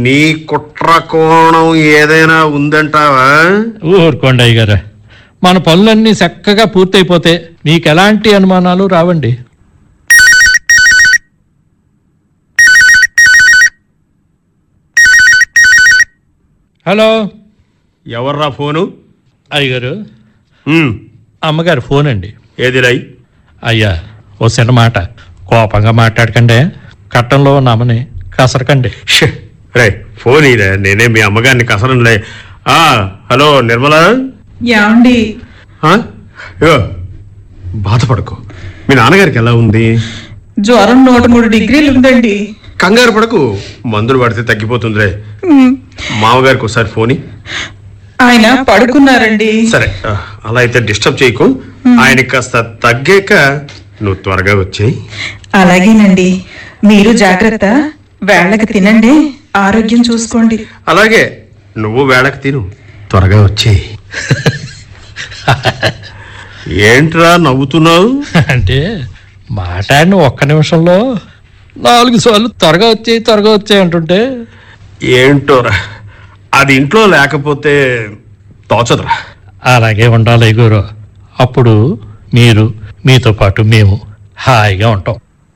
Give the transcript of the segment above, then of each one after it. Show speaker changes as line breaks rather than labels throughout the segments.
నీ కుట్ర కోణం ఏదైనా ఉందంటావా
ఊరుకోండి అయ్య గారు మన పనులన్నీ చక్కగా పూర్తయిపోతే మీకు ఎలాంటి అనుమానాలు రావండి హలో
ఎవర్రా ఫోను
అయ్యగారు
ఉమ్,
అమ్మగారు ఫోన్ అండి
ఏది రై
అయ్యా ఓ చిన్న మాట కోపంగా మాట్లాడకండి కట్టంలో ఉన్నామని కసరకండి
ష్, రే ఫోన్ ఇదే నేనే మీ అమ్మగారిని కసరంలే ఆ హలో నిర్మలా
యాండి
ఆ? ఇగో, బాధపడకు మీ నాన్నగారికి ఎలా ఉంది
జ్వరం నూట మూడు డిగ్రీలు ఉందండి
కంగారు పడకు మందులు పడితే తగ్గిపోతుందిలే
ఉమ్,
మామగారికి ఒకసారి ఫోన్ ఇ.
ఆయన పడుకున్నారండి
సరే ఆ, అలా అయితే డిస్టర్బ్ చేయకు ఆయనకి కాస్త తగ్గాక నువ్వు త్వరగా వచ్చేయి
అలాగేనండి మీరు జాగ్రత్త వేళకి తినండి ఆరోగ్యం చూసుకోండి
అలాగే నువ్వు వేళకు తిను త్వరగా వచ్చేయి ఏంట్రా నవ్వుతున్నావు
అంటే మాట్లాడిన ఒక్క నిమిషంలో నాలుగు సార్లు త్వరగా వచ్చాయి త్వరగా వచ్చాయి అంటుంటే
ఏంటోరా అది ఇంట్లో లేకపోతే తోచదురా
అలాగే ఉండాలి గురు అప్పుడు మీరు మీతో పాటు మేము హాయిగా ఉంటాం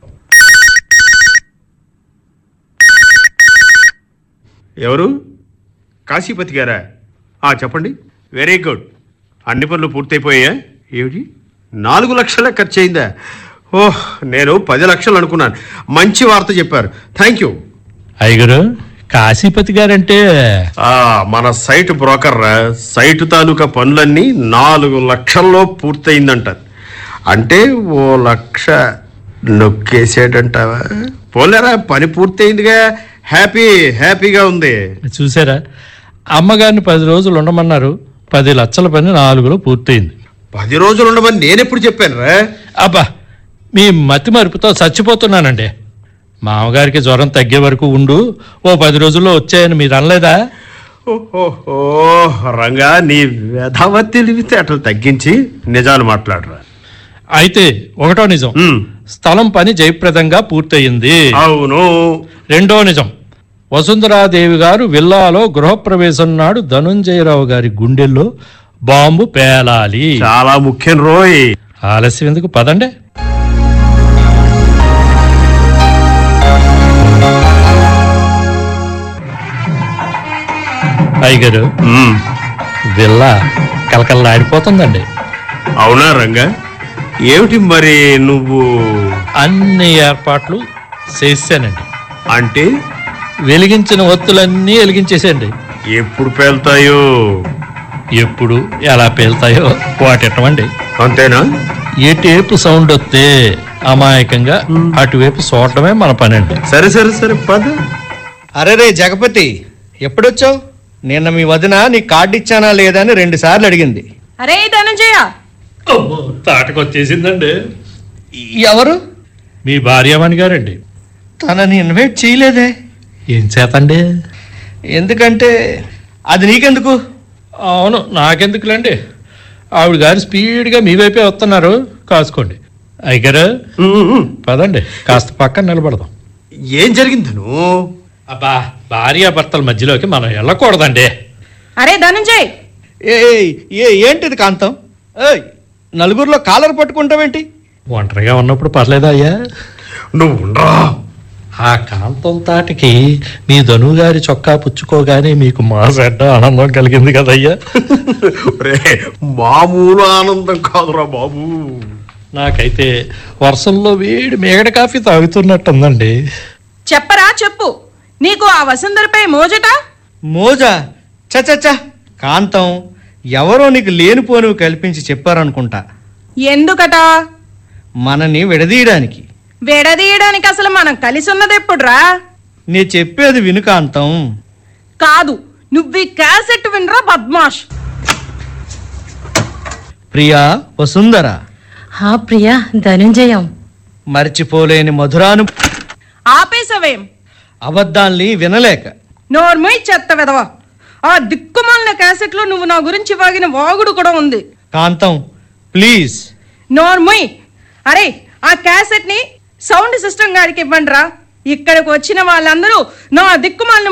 ఎవరు కాశీపతి గారా ఆ చెప్పండి వెరీ గుడ్ అన్ని పనులు పూర్తయిపోయా ఏమిటి నాలుగు లక్షలే ఖర్చు అయిందా ఓహ్ నేను పది లక్షలు అనుకున్నాను మంచి వార్త చెప్పారు థ్యాంక్ యూ
అయ్యగారు కాశీపతి గారంటే
ఆ, మన సైట్ బ్రోకర్ రా. సైట్ తాలూకా పనులన్నీ నాలుగు లక్షల్లో పూర్తయిందంట అంటే ఓ లక్ష నొక్కేసాడంటావా పోలేరా పని పూర్తయిందిగా హ్యాపీ హ్యాపీగా ఉంది
చూసారా అమ్మగారిని పది రోజులు ఉండమన్నారు పది లక్షల పని నాలుగులో పూర్తయింది
పది రోజులు ఉండమని నేనెప్పుడు చెప్పాను రా
అబ్బా మీ మతి మరుపుతో చచ్చిపోతున్నానండి మామగారికి జ్వరం తగ్గే వరకు ఉండు ఓ పది రోజుల్లో వచ్చాయని మీరు అనలేదా
ఓహో రంగా నీ వ్యధవ తెలివితే అట్లా తగ్గించి నిజాలు మాట్లాడరా
అయితే ఒకటో నిజం
ఉమ్,
స్థలం పని జయప్రదంగా పూర్తయింది
అవును
రెండో నిజం వసుంధరాదేవి గారు విల్లాలో గృహప్రవేశం నాడు ధనుంజయరావు గారి గుండెల్లో బాంబు పేలాలి
చాలా ముఖ్యం రోయ్
ఆలస్యం ఎందుకు పదండి అయ్యగారు
ఉమ్,
విల్లా కలకల్లాడిపోతుందండి
అవునా రంగా ఏమిటి మరి నువ్వు
అన్ని ఏర్పాట్లు చేశానండి
అంటే
వెలిగించిన ఒత్తులన్నీ వెలిగించేసేయండి
ఎప్పుడు పేలుతాయో
ఎప్పుడు ఎలా పేలుతాయో వాటిట్టమండి
అంతేనా
ఎటేపు సౌండ్ వస్తే అమాయకంగా అటువైపు చూడటమే మన పని అండి
సరే సరే సరే పద
అరే రే జగపతి ఎప్పుడొచ్చావు నిన్న మీ వదిన నీ కార్డు ఇచ్చానా లేదా అని రెండు సార్లు అడిగింది
అరే ధనంజయ
తాటకొచ్చేసిందండి
ఎవరు
మీ భార్యమణి గారండి
తనని ఇన్వైట్ చేయలేదే
ఏం చేతండి
ఎందుకంటే అది నీకెందుకు
అవును నాకెందుకులేండి ఆవిడ గారు స్పీడ్గా మీ వైపే వస్తున్నారు కాసుకోండి అయ్యగారు
ఉమ్, ఉమ్.
పదండి కాస్త పక్కన నిలబడదాం
ఏం జరిగిందను
అబ్బా భార్యాభర్తల మధ్యలోకి మనం వెళ్ళకూడదండి
అరే ధనంజయ్
ఏ ఏ ఏంటిది కాంతం ఏయ్ నలుగురిలో కాలర్ పట్టుకుంటావేంటి
ఒంటరిగా ఉన్నప్పుడు పర్లేదా అయ్యా
నువ్వు ఉండరా
ఆ కాంతం తాటికి మీ ధనుగారి చొక్కా పుచ్చుకోగానే మీకు మా చెడ్డ ఆనందం కలిగింది కదయ్యా
రే మామూలు ఆనందం కాదురా బాబు
నాకైతే వర్షంలో వేడి మేగడ కాఫీ తాగుతున్నట్టుందండి
చెప్పరా చెప్పు నీకు ఆ వసుంధరపై మోజట
మోజా చచ్చచ్చ కాంతం ఎవరో నీకు లేనిపోనివి కల్పించి చెప్పారనుకుంటా
ఎందుకట
మనని విడదీయడానికి
విడదీయడానికి అసలు మనం కలిసి ఉన్నది ఎప్పుడురా
నే చెప్పేది విను కాంతం
కాదు నువ్వు ఈ క్యాసెట్ వినరా బద్మాష్
ప్రియా వసుంధర
హా ప్రియా ధనుంజయం
మర్చిపోలేని మధురాను
ఆపేసవేం
అబద్ధాల్ని వినలేక
నోర్మై చెత్త విధవ ఆ దిక్కుమాలిన క్యాసెట్ లో నువ్వు నా గురించి వాగిన వాగుడు కూడా ఉంది
కాంతం ప్లీజ్
నోర్మయ్ అరే ఆ క్యాసెట్ ని సౌండ్ సిస్టమ్ గారికి ఇవ్వండి రా ఇక్కడికి వచ్చిన వాళ్ళందరూ నా దిక్కుమాలిన